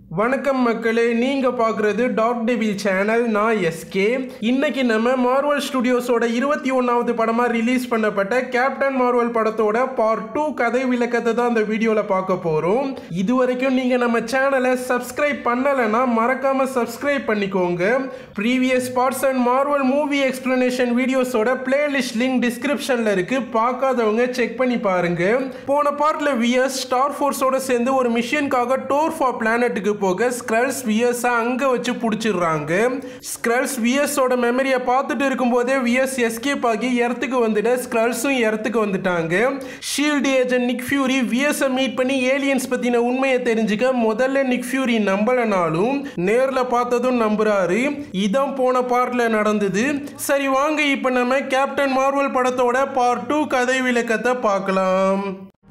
வணக்கம் மக்களே நீங்க பார்க்குறது டாக் டெவில் சேனல் நான் எஸ்கே இன்னைக்கு நம்ம மார்வல் ஸ்டுடியோஸோட இருபத்தி ஒன்றாவது படமா ரிலீஸ் பண்ணப்பட்ட கேப்டன் மார்வல் படத்தோட பார்ட் டூ கதை விளக்கத்தை தான் இந்த வீடியோவில் பார்க்க போறோம் இது வரைக்கும் நீங்க நம்ம சேனலை சப்ஸ்கிரைப் பண்ணலைன்னா மறக்காம சப்ஸ்கிரைப் பண்ணிக்கோங்க previous parts and Marvel movie explanation வீடியோஸோட பிளேலிஸ்ட் லிங்க் டிஸ்கிரிப்ஷன்ல இருக்கு பார்க்காதவங்க செக் பண்ணி பாருங்க போன பார்ட்ல விஎஸ் ஸ்டார் ஃபோர்ஸோட சேர்ந்து ஒரு மிஷினுக்காக டோர் ஃபார் பிளானட்டுக்கு போக ஸ்க்ரல்ஸ் விஎஸ்ஸை அங்கே வச்சு பிடிச்சிடுறாங்க ஸ்க்ரல்ஸ் விஎஸோட மெமரியை பார்த்துட்டு இருக்கும்போதே விஎஸ் எஸ்கேப் ஆகி எர்த்துக்கு வந்துட்டு ஸ்க்ரல்ஸும் எர்த்துக்கு வந்துட்டாங்க ஷீல்டு ஏஜென்ட் நிக் ஃபியூரி விஎஸை மீட் பண்ணி ஏலியன்ஸ் பற்றின உண்மையை தெரிஞ்சுக்க முதல்ல நிக் ஃபியூரி நம்பலனாலும் நேரில் பார்த்ததும் நம்புறாரு இதான் போன பார்ட்டில் நடந்தது சரி வாங்க இப்போ நம்ம கேப்டன் மார்வல் படத்தோட பார்ட் டூ கதை விளக்கத்தை பார்க்கலாம்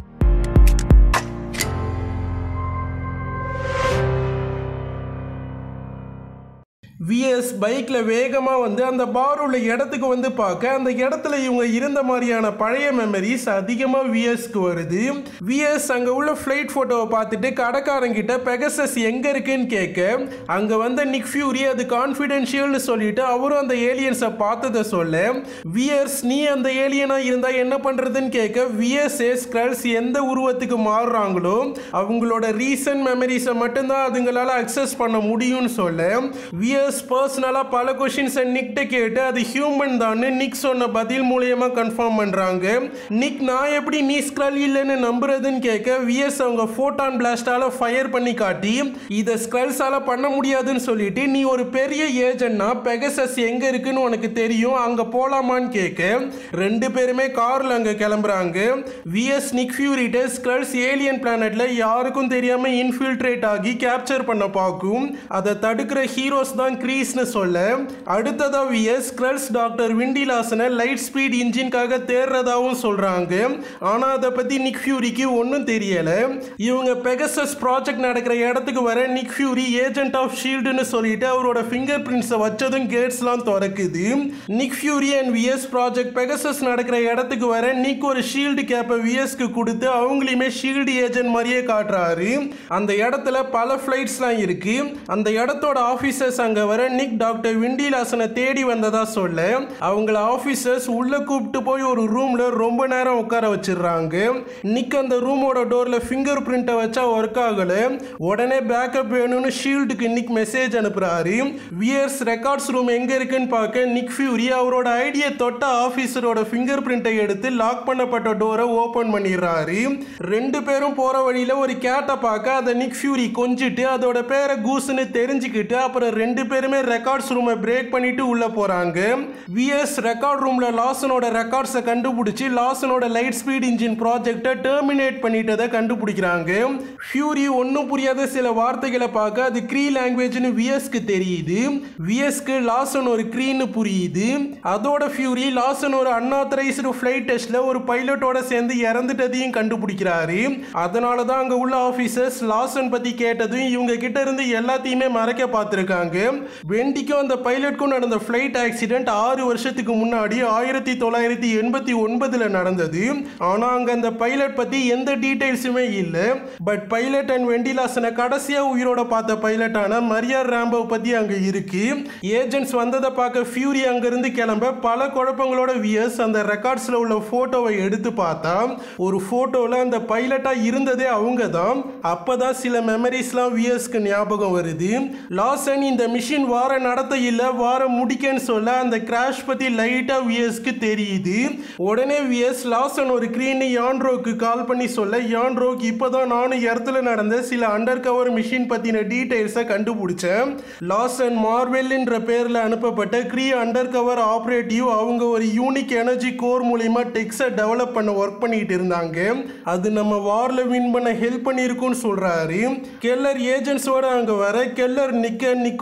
விஎஸ் பைக்கில் வேகமாக வந்து அந்த பார் உள்ள இடத்துக்கு வந்து பார்க்க அந்த இடத்துல இவங்க இருந்த மாதிரியான பழைய மெமரிஸ் அதிகமாக விஎஸ்க்கு வருது விஎஸ் அங்கே உள்ள ஃப்ளைட் ஃபோட்டோவை பார்த்துட்டு கடைக்காரங்கிட்ட பெகசஸ் எங்கே இருக்குன்னு கேட்க அங்கே வந்த நிக் ஃபியூரி அது கான்ஃபிடென்ஷியல்னு சொல்லிட்டு அவரும் அந்த ஏலியன்ஸை பார்த்ததை சொல்ல விஎஸ் நீ அந்த ஏலியனாக இருந்தால் என்ன பண்ணுறதுன்னு கேட்க விஎஸ்ஏ ஸ்க்ரல்ஸ் எந்த உருவத்துக்கு மாறுறாங்களோ அவங்களோட ரீசன்ட் மெமரிஸை மட்டும்தான் அதுங்களால அக்சஸ் பண்ண முடியும்னு சொல்ல விஎஸ் பர்சனலாக பல கொஷின்ஸை நிக்ட்ட கேட்டு அது ஹியூமன் தான் நிக் சொன்ன பதில் மூலியமாக கன்ஃபார்ம் பண்ணுறாங்க நிக் நான் எப்படி நீ ஸ்க்ரல் இல்லைன்னு நம்புறதுன்னு கேட்க விஎஸ் அவங்க ஃபோட்டான் பிளாஸ்டால ஃபயர் பண்ணி காட்டி இதை ஸ்க்ரல்ஸால பண்ண முடியாதுன்னு சொல்லிட்டு நீ ஒரு பெரிய ஏஜென்ட்னா பெகசஸ் எங்கே இருக்குன்னு உனக்கு தெரியும் அங்கே போகலாமான்னு கேட்க ரெண்டு பேருமே காரில் அங்கே கிளம்புறாங்க விஎஸ் நிக் ஃபியூரிட்ட ஸ்க்ரல்ஸ் ஏலியன் பிளானட்ல யாருக்கும் தெரியாமல் இன்ஃபில்ட்ரேட் ஆகி கேப்சர் பண்ண பார்க்கும் அதை தடுக்கிற ஹீரோஸ் தான் கிரீஸ்னு சொல்ல அடுத்ததா விஎஸ் ஸ்க்ரல்ஸ் டாக்டர் விண்டிலாசனை லைட் ஸ்பீட் இன்ஜின்காக தேடுறதாவும் சொல்றாங்க ஆனா அதை பத்தி நிக் ஃபியூரிக்கு ஒன்றும் தெரியல இவங்க பெகசஸ் ப்ராஜெக்ட் நடக்கிற இடத்துக்கு வர நிக் ஃபியூரி ஏஜென்ட் ஆஃப் ஷீல்டுன்னு சொல்லிட்டு அவரோட ஃபிங்கர் பிரிண்ட்ஸை வச்சதும் கேட்ஸ்லாம் திறக்குது Nick Fury and Vers project Pegasus நடக்கிற இடத்துக்கு வர நிக் ஒரு ஷீல்டு கேப்பை விஎஸ்க்கு கொடுத்து அவங்களையுமே ஷீல்டு ஏஜென்ட் மாதிரியே காட்டுறாரு அந்த இடத்துல பல ஃப்ளைட்ஸ்லாம் இருக்கு அந்த இடத்தோட ஆஃபீஸர்ஸ் அங்கே வர நிக் டாக்டர் விண்டிலாசனை தேடி வந்ததா சொல்ல அவங்கள ஆஃபீஸர்ஸ் உள்ள கூப்பிட்டு போய் ஒரு ரூம்ல ரொம்ப நேரம் உட்கார வச்சிடுறாங்க நிக் அந்த ரூமோட டோர்ல ஃபிங்கர் பிரிண்ட்டை வச்சா ஒர்க் ஆகல உடனே பேக்கப் வேணும்னு ஷீல்டுக்கு நிக் மெசேஜ் அனுப்புறாரு வியர்ஸ் ரெக்கார்ட்ஸ் ரூம் எங்க இருக்குன்னு பார்க்க நிக் ஃபியூரி அவரோட ஐடியை தொட்ட ஆஃபீஸரோட ஃபிங்கர் பிரிண்ட்டை எடுத்து லாக் பண்ணப்பட்ட டோரை ஓபன் பண்ணிடுறாரு ரெண்டு பேரும் போற வழியில ஒரு கேட்டை பார்க்க அதை நிக் ஃபியூரி கொஞ்சிட்டு அதோட பேரை கூஸ்னு தெரிஞ்சுக்கிட்டு அப்புறம் ரெண்டு பேருமே ரெக்கார்ட்ஸ் ரூமை பிரேக் பண்ணிட்டு உள்ள போறாங்க விஎஸ் ரெக்கார்ட் ரூம்ல லாசனோட ரெக்கார்ட்ஸை கண்டுபிடிச்சி லாசனோட லைட் ஸ்பீட் இன்ஜின் ப்ராஜெக்டை டெர்மினேட் பண்ணிட்டதை கண்டுபிடிக்கிறாங்க ஃபியூரி ஒன்றும் புரியாத சில வார்த்தைகளை பார்க்க அது க்ரீ லாங்குவேஜ்னு விஎஸ்க்கு தெரியுது விஎஸ்க்கு லாசன் ஒரு க்ரீன்னு புரியுது அதோட ஃபியூரி லாசன் ஒரு அன்ஆத்தரைஸ்டு ஃப்ளைட் டெஸ்ட்ல ஒரு பைலட்டோட சேர்ந்து இறந்துட்டதையும் கண்டுபிடிக்கிறாரு அதனால தான் அங்கே உள்ள ஆஃபீஸர்ஸ் லாசன் பற்றி கேட்டதும் இவங்க கிட்ட இருந்து எல்லாத்தையுமே மறைக்க பார்த்துருக்காங்க வெண்டிக்கும் அந்த பைலட்க்கும் நடந்த ஃப்ளைட் ஆக்சிடென்ட் ஆறு வருஷத்துக்கு முன்னாடி ஆயிரத்தி தொள்ளாயிரத்தி எண்பத்தி ஒன்பதுல நடந்தது ஆனால் அங்கே அந்த பைலட் பற்றி எந்த டீட்டெயில்ஸுமே இல்லை பட் பைலட் அண்ட் வெண்டிலாசனை கடைசியாக உயிரோட பார்த்த பைலட்டான மரியார் ரேம்போ பற்றி அங்கே இருக்கு ஏஜென்ட்ஸ் வந்ததை பார்க்க ஃபியூரி அங்கேருந்து கிளம்ப பல குழப்பங்களோட வியர்ஸ் அந்த ரெக்கார்ட்ஸில் உள்ள ஃபோட்டோவை எடுத்து பார்த்தா ஒரு ஃபோட்டோவில் அந்த பைலட்டாக இருந்ததே அவங்க தான் அப்போ தான் சில மெமரிஸ்லாம் வியர்ஸ்க்கு ஞாபகம் வருது லாசன் இந்த மிஷின் வார நடத்த இல்லை வார முடிக்கன்னு சொல்ல அந்த கிராஷ் பற்றி லைட்டாக விஎஸ்க்கு தெரியுது உடனே விஎஸ் லாசன் ஒரு க்ரீனு யான்ரோக்கு கால் பண்ணி சொல்ல யான்ரோக்கு இப்போ தான் நானும் இடத்துல நடந்த சில அண்டர் கவர் மிஷின் பற்றின டீட்டெயில்ஸை கண்டுபிடிச்சேன் லாசன் மார்வெல்ன்ற பேரில் அனுப்பப்பட்ட க்ரீ அண்டர் கவர் ஆப்ரேட்டிவ் அவங்க ஒரு யூனிக் எனர்ஜி கோர் மூலிமா டெக்ஸை டெவலப் பண்ண ஒர்க் பண்ணிட்டு இருந்தாங்க அது நம்ம வாரில் வின் பண்ண ஹெல்ப் பண்ணியிருக்கும்னு சொல்கிறாரு கெல்லர் ஏஜென்ட்ஸோட அங்கே வர கெல்லர் நிக்க நிக்கோலஸ்னு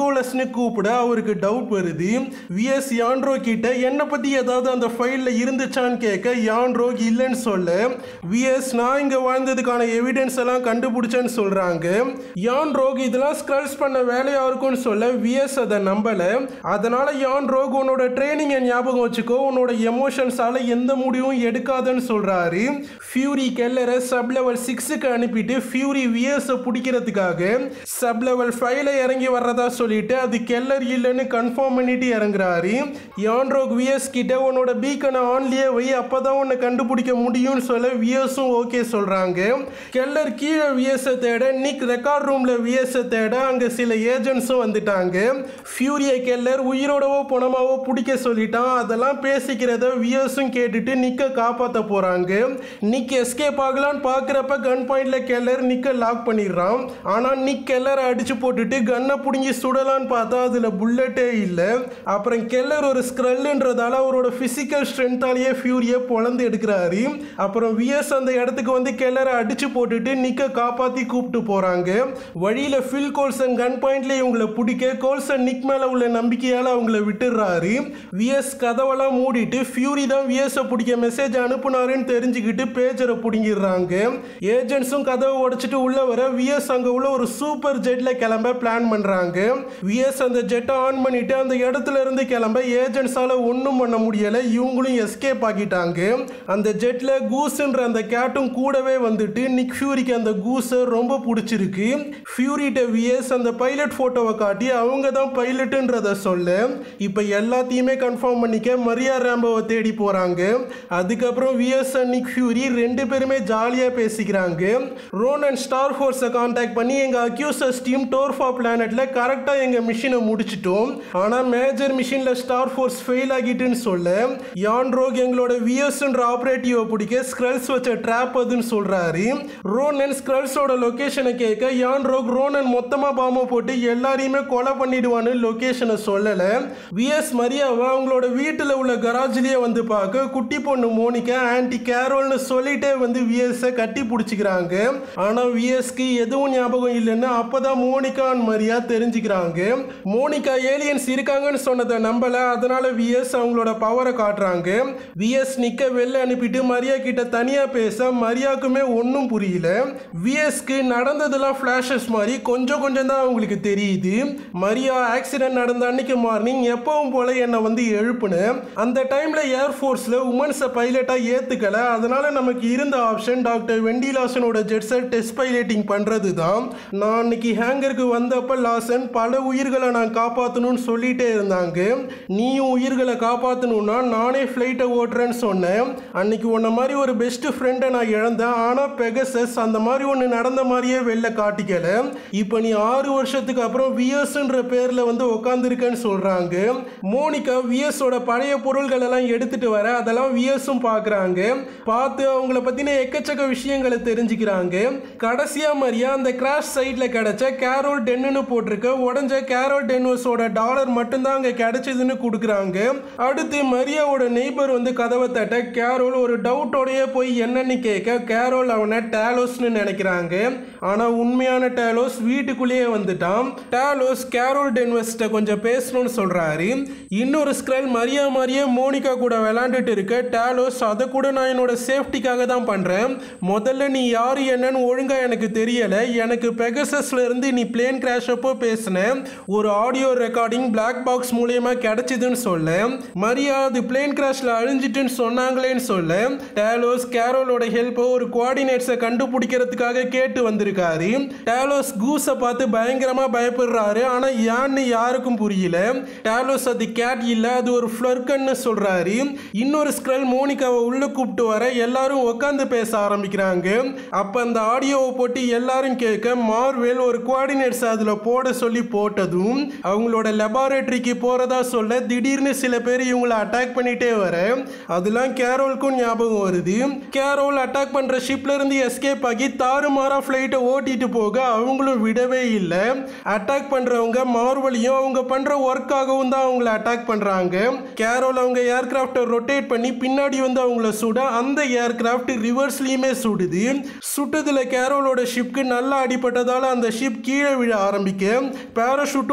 விஎஸ்ன்னு கூப்பிட அவருக்கு டவுட் வருது விஎஸ் யான்ரோ கிட்ட என்னை பத்தி ஏதாவது அந்த ஃபைல்ல இருந்துச்சான்னு கேட்க யான்ரோ இல்லைன்னு சொல்ல விஎஸ் நான் இங்க வாழ்ந்ததுக்கான எவிடன்ஸ் எல்லாம் கண்டுபிடிச்சேன்னு சொல்றாங்க யான்ரோக் இதெல்லாம் ஸ்க்ரல்ஸ் பண்ண வேலையா இருக்கும்னு சொல்ல விஎஸ் அதை நம்பல அதனால யான்ரோக் உன்னோட ட்ரைனிங்கை ஞாபகம் வச்சுக்கோ உன்னோட எமோஷன்ஸால எந்த முடிவும் எடுக்காதன்னு சொல்றாரு ஃபியூரி கெல்லரை சப் லெவல் சிக்ஸுக்கு அனுப்பிட்டு ஃபியூரி விஎஸ் பிடிக்கிறதுக்காக சப் லெவல் ஃபைவ்ல இறங்கி வர்றதா சொல்லிட்டு அது கெல்லர் இல்லைன்னு கன்ஃபார்ம் பண்ணிட்டு இறங்குறாரு யான்ரோக் விஎஸ் கிட்ட உன்னோட பீக்கனை ஆன்லயே வை அப்பதான் உன்னை கண்டுபிடிக்க முடியும்னு சொல்ல விஎஸும் ஓகே சொல்றாங்க கெல்லர் கீழே விஎஸ் தேட நிக் ரெக்கார்ட் ரூம்ல விஎஸ் தேட அங்க சில ஏஜென்ட்ஸும் வந்துட்டாங்க ஃபியூரிய கெல்லர் உயிரோடவோ பணமாவோ பிடிக்க சொல்லிட்டான் அதெல்லாம் பேசிக்கிறத விஎஸும் கேட்டுட்டு நிக்க காப்பாத்த போறாங்க நிக் எஸ்கேப் ஆகலான்னு பாக்குறப்ப கன் பாயிண்ட்ல கெல்லர் நிக்க லாக் பண்ணிடுறான் ஆனா நிக் கெல்லரை அடிச்சு போட்டுட்டு கன்னை புடுங்கி சுடலான்னு பார்த்தா அதுல புல்லட்டே இல்லை அப்புறம் கெல்லர் ஒரு ஸ்க்ரல்ன்றதால அவரோட பிசிக்கல் ஸ்ட்ரென்த்தாலேயே ஃபியூரியை பொழந்து எடுக்கிறாரு அப்புறம் விஎஸ் அந்த இடத்துக்கு வந்து கெல்லரை அடிச்சு போட்டுட்டு நிக்க காப்பாத்தி கூப்பிட்டு போறாங்க வழியில ஃபில் கோல்சன் கன் பாயிண்ட்ல இவங்களை பிடிக்க கோல்சன் நிக் மேல உள்ள நம்பிக்கையால அவங்கள விட்டுடுறாரு விஎஸ் கதவெல்லாம் மூடிட்டு ஃபியூரி தான் விஎஸ் பிடிக்க மெசேஜ் அனுப்புனாருன்னு தெரிஞ்சுக்கிட்டு பேஜரை பிடுங்கிடுறாங்க ஏஜென்ட்ஸும் கதவை உடைச்சிட்டு உள்ள வர விஎஸ் அங்க உள்ள ஒரு சூப்பர் ஜெட்ல கிளம்ப பிளான் பண்றாங்க விஎஸ் அந்த ஜெட்டை ஆன் பண்ணிட்டு அந்த இடத்துல இருந்து கிளம்ப ஏஜென்ட்ஸால ஒன்றும் பண்ண முடியல இவங்களும் எஸ்கேப் ஆகிட்டாங்க அந்த ஜெட்ல கூஸ்ன்ற அந்த கேட்டும் கூடவே வந்துட்டு நிக் ஃபியூரிக்கு அந்த கூஸை ரொம்ப பிடிச்சிருக்கு ஃபியூரிட்ட விஎஸ் அந்த பைலட் போட்டோவை காட்டி அவங்க தான் பைலட்டுன்றத சொல்ல இப்போ எல்லாத்தையுமே கன்ஃபார்ம் பண்ணிக்க மரியா ரேம்போவை தேடி போறாங்க அதுக்கப்புறம் விஎஸ் அண்ட் நிக் ஃபியூரி ரெண்டு பேருமே ஜாலியாக பேசிக்கிறாங்க ரோனன் ஸ்டார் ஃபோர்ஸை காண்டாக்ட் பண்ணி எங்கள் அக்யூசஸ் டீம் டோர்ஃபா பிளானட்ல கரெக்டாக எங்கள் மிஷினை முடிச்சிட்டோம் ஆனால் மேஜர் மிஷினில் ஸ்டார் ஃபோர்ஸ் ஃபெயில் ஆகிட்டுன்னு சொல்ல யான் ரோக் எங்களோட விஎஸ்ன்ற ஆப்ரேட்டிவை பிடிக்க ஸ்க்ரல்ஸ் வச்ச ட்ராப் அதுன்னு சொல்றாரு ரோனன் ஸ்க்ரல்ஸோட லொகேஷனை கேட்க யான் ரோக் ரோனன் மொத்தமாக பாம்பை போட்டு எல்லாரையுமே கொலை பண்ணிடுவான்னு லொகேஷனை சொல்லலை விஎஸ் மரியாவை அவங்களோட வீட்டில் உள்ள கராஜ்லேயே வந்து பார்க்க குட்டி பொண்ணு மோனிகா ஆன்டி கேரோல்னு சொல்லிட்டே வந்து விஎஸ்ஸை கட்டி பிடிச்சிக்கிறாங்க ஆனால் விஎஸ்க்கு எதுவும் ஞாபகம் இல்லைன்னு அப்பதான் மோனிகா and மரியா தெரிஞ்சுக்கிறாங்க மோனிகா ஏலியன்ஸ் இருக்காங்கன்னு சொன்னதை நம்பல அதனால விஎஸ் அவங்களோட பவரை காட்டுறாங்க விஎஸ் நிக்க வெளில அனுப்பிட்டு மரியா கிட்ட தனியா பேச மரியாக்குமே ஒன்றும் புரியல விஎஸ்க்கு நடந்ததெல்லாம் ஃபிளாஷஸ் மாதிரி கொஞ்சம் கொஞ்சம் தான் அவங்களுக்கு தெரியுது மரியா ஆக்சிடென்ட் நடந்த அன்னைக்கு மார்னிங் எப்பவும் போல என்னை வந்து எழுப்புனேன் அந்த டைம்ல ஏர்ஃபோர்ஸ்ல உமன்ஸை பைலட்டா ஏத்துக்கல அதனால நமக்கு இருந்த ஆப்ஷன் டாக்டர் வெண்டிலாசனோட ஜெட்ஸை டெஸ்ட் பைலட்டிங் பண்றது தான் நான் அன்னைக்கு ஹேங்கருக்கு வந்தப்ப லாசன் பல உயிர்களை நான் காப்பாற்றணும்னு சொல்லிட்டே இருந்தாங்க நீயும் உயிர்களை காப்பாற்றணும்னா நானே ஃப்ளைட்டை ஓட்டுறேன்னு சொன்னேன் அன்னைக்கு உன்ன மாதிரி ஒரு பெஸ்ட் ஃப்ரெண்டை நான் இழந்தேன் ஆனால் பெகசஸ் அந்த மாதிரி ஒன்று நடந்த மாதிரியே வெளில காட்டிக்கல இப்போ நீ ஆறு வருஷத்துக்கு அப்புறம் விஎஸ்ன்ற பேரில் வந்து உட்காந்துருக்கேன்னு சொல்கிறாங்க மோனிகா விஎஸோட பழைய பொருள்கள் எல்லாம் எடுத்துட்டு வர அதெல்லாம் விஎஸும் பார்க்குறாங்க பார்த்து அவங்கள பற்றின எக்கச்சக்க விஷயங்களை தெரிஞ்சுக்கிறாங்க கடைசியா மரியா அந்த கிராஷ் சைட்ல கிடைச்ச கேரோல் டென்னு போட்டிருக்க உடஞ்ச கேரோல் டென்வஸோட டாலர் மட்டும்தான் அங்க கிடைச்சதுன்னு கொடுக்குறாங்க அடுத்து மரியாவோட நெய்பர் வந்து கதவை தட்ட கேரோல் ஒரு டவுட்டோடயே போய் என்னன்னு கேட்க கேரோல் அவனை டேலோஸ்னு நினைக்கிறாங்க ஆனா உண்மையான டேலோஸ் வீட்டுக்குள்ளேயே வந்துட்டான் டேலோஸ் கேரோல் டென்வஸ்ட கொஞ்சம் பேசணும்னு சொல்றாரு இன்னொரு ஸ்க்ரல் மரியா மாதிரியே மோனிகா கூட விளையாண்டுட்டு இருக்க டேலோஸ் அதை கூட நான் என்னோட சேஃப்டிக்காக தான் பண்றேன் முதல்ல நீ யாரு என்னன்னு ஒழுங்கா எனக்கு தெரியல எனக்கு பெகசஸ்ல இருந்து நீ பிளேன் கிராஷ் அப்போ பேசின ஒரு ஆடியோ ரெக்கார்டிங் பிளாக் பாக்ஸ் மூலியமா கிடைச்சதுன்னு சொல்ல மரியா அது பிளேன் கிராஷ்ல அழிஞ்சிட்டுன்னு சொன்னாங்களேன்னு சொல்ல டேலோஸ் கேரோலோட ஹெல்ப்பை ஒரு கோஆர்டினேட்ஸை கண்டுபிடிக்கிறதுக்காக கேட்டு வந்திருக்காரு டேலோஸ் கூஸை பார்த்து பயங்கரமா பயப்படுறாரு ஆனா ஏன்னு யாருக்கும் புரியல டேலோஸ் அது கேட் இல்ல அது ஒரு ஃப்ளர்கன்னு சொல்றாரு இன்னொரு ஸ்க்ரல் மோனிகாவை உள்ள கூப்பிட்டு வர எல்லாரும் உட்காந்து பேச ஆரம்பிக்கிறாங்க அப்ப அந்த ஆடியோவை போட்டு எல்லாரும் கேட்க மார்வெல் ஒரு கோஆர்டினேட்ஸ் அதுல போட சொல்லி போட்டதும் அவங்களோட லெபார்டரிக்கு போறதா சொல்ல திடீர்னு சில பேர் இவங்களை அட்டாக் பண்ணிட்டே வர அதெல்லாம் கேரோலுக்கும் ஞாபகம் வருது கேரோல் அட்டாக் பண்ற ஷிப்ல இருந்து எஸ்கேப் ஆகி தாறுமாறா ஃப்ளைட்டை ஓட்டிட்டு போக அவங்களும் விடவே இல்லை அட்டாக் பண்றவங்க மார்வலையும் அவங்க பண்ற ஒர்க்காகவும் தான் அவங்கள அட்டாக் பண்றாங்க கேரோல் அவங்க ஏர்கிராஃப்டை ரொட்டேட் பண்ணி பின்னாடி வந்து அவங்கள சுட அந்த ஏர்கிராஃப்ட் ரிவர்ஸ்லயுமே சுடுது சுட்டதுல கேரோலோட ஷிப்க்கு நல்லா அடிபட்டதால அந்த ஷிப் கீழே விழ ஆரம்பிக்க பேராஷூட்டும்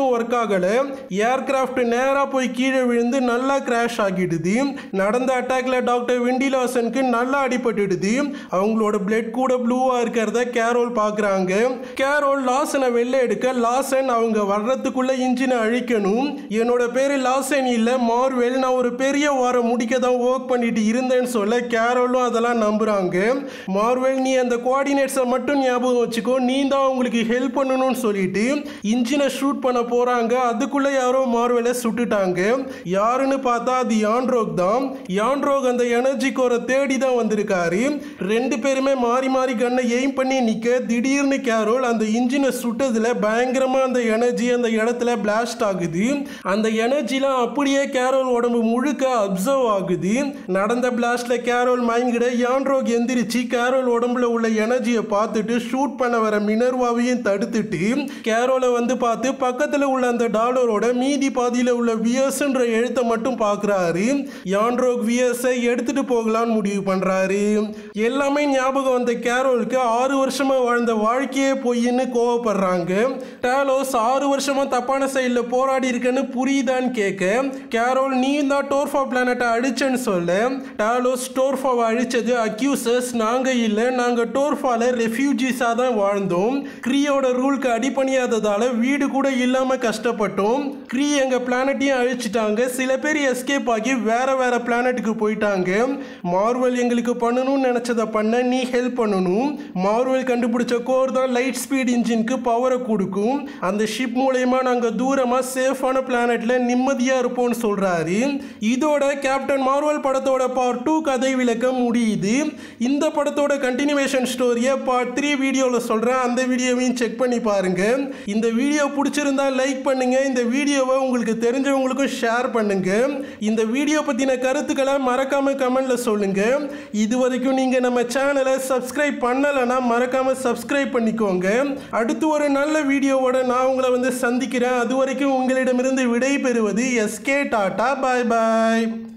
மட்டும் ஒர்க் ஆகல ஏர்கிராஃப்ட் நேரா போய் கீழே விழுந்து நல்லா கிராஷ் ஆகிடுது நடந்த அட்டாக்ல டாக்டர் வெண்டிலாசனுக்கு நல்லா அடிபட்டுடுது அவங்களோட பிளட் கூட ப்ளூவா இருக்கிறத கேரோல் பாக்குறாங்க கேரோல் லாசனை வெளில எடுக்க லாசன் அவங்க வர்றதுக்குள்ள இன்ஜினை அழிக்கணும் என்னோட பேரு லாசன் இல்ல மார்வெல் நான் ஒரு பெரிய வாரம் முடிக்க தான் ஒர்க் பண்ணிட்டு இருந்தேன்னு சொல்ல கேரோலும் அதெல்லாம் நம்புறாங்க மார்வெல் நீ அந்த கோஆர்டினேட்ஸை மட்டும் ஞாபகம் வச்சுக்கோ நீ தான் உங்களுக்கு ஹெல்ப் பண்ணணும்னு சொல்லிட்டு இன்ஜினை ஷூட் பண்ண போறாங்க அதுக்குள்ள யாரோ மார்வெலை சுட்டுட்டாங்க யாருன்னு பார்த்தா அது யான்ரோக் தான் யான்ரோக் அந்த எனர்ஜி கோரை தேடி தான் வந்திருக்காரு ரெண்டு பேருமே மாறி மாறி கண்ணை எய்ம் பண்ணி நிக்க திடீர்னு கேரோல் அந்த இன்ஜினை சுட்டதுல பயங்கரமா அந்த எனர்ஜி அந்த இடத்துல பிளாஸ்ட் ஆகுது அந்த எனர்ஜிலாம் அப்படியே கேரோல் உடம்பு முழுக்க அப்சர்வ் ஆகுது நடந்த பிளாஸ்ட்ல கேரோல் மயங்கிட யான்ரோக் எந்திரிச்சு கேரோல் உடம்புல உள்ள எனர்ஜியை பார்த்துட்டு ஷூட் பண்ண வர மினர்வாவையும் தடுத்துட்டு கேரோலை வந்து பார்த்து பக்கத்துல உள்ள அந்த டாலரோட மீதி பாதியில உள்ள வியர்ஸ்ன்ற எழுத்தை மட்டும் பார்க்குறாரு யான்ரோக் வியர்ஸை எடுத்துட்டு போகலான்னு முடிவு பண்றாரு எல்லாமே ஞாபகம் வந்த கேரோலுக்கு ஆறு வருஷமா வாழ்ந்த வாழ்க்கையே பொய்ன்னு கோவப்படுறாங்க டேலோஸ் ஆறு வருஷமா தப்பான சைடில் போராடி இருக்கேன்னு புரியுதான்னு கேட்க கேரோல் நீ தான் டோர்ஃபா பிளானட்டை அழிச்சேன்னு சொல்ல டேலோஸ் டோர்ஃபாவை அழிச்சது அக்யூசஸ் நாங்க இல்லை நாங்க டோர்ஃபால ரெஃப்யூஜிஸாக தான் வாழ்ந்தோம் க்ரீயோட ரூலுக்கு அடிபணியாததால வீடு கூட இல்லாம கஷ்டப்பட்டோம் க்ரீ எங்க பிளானட்டையும் அழிச்சிட்டாங்க சில பேர் எஸ்கேப் ஆகி வேற வேற பிளானட்டுக்கு போயிட்டாங்க மார்வல் எங்களுக்கு பண்ணணும்னு நினைச்சதை பண்ண நீ ஹெல்ப் பண்ணணும் மார்வல் கண்டுபிடிச்ச கோர் தான் லைட் ஸ்பீட் இன்ஜினுக்கு பவரை கொடுக்கும் அந்த ஷிப் மூலயமா நாங்க தூரமா சேஃபான பிளானட்ல நிம்மதியா இருப்போம்னு சொல்றாரு இதோட கேப்டன் மார்வல் படத்தோட பார்ட் டூ கதை விளக்கம் முடியுது இந்த படத்தோட கண்டினியூவேஷன் ஸ்டோரியை பார்ட் த்ரீ வீடியோவில் சொல்கிறேன் அந்த வீடியோவையும் செக் பண்ணி பாருங்க இந்த வீடியோ பிடிச்சிருந்தா லைக் பண்ணுங்க இந்த வீடியோவை உங்களுக்கு தெரிஞ்சவங்களுக்கும் ஷேர் பண்ணுங்க இந்த வீடியோ பற்றின கருத்துக்களை மறக்காம கமெண்ட்ல சொல்லுங்க இது வரைக்கும் நீங்க நம்ம சேனலை சப்ஸ்கிரைப் பண்ணலைன்னா மறக்காம சப்ஸ்கிரைப் பண்ணிக்கோங்க அடுத்து ஒரு நல்ல வீடியோவோட நான் உங்களை வந்து சந்திக்கிறேன் அது வரைக்கும் உங்களிடமிருந்து விடை பெறுவது எஸ்கே டாட்டா பாய் பாய்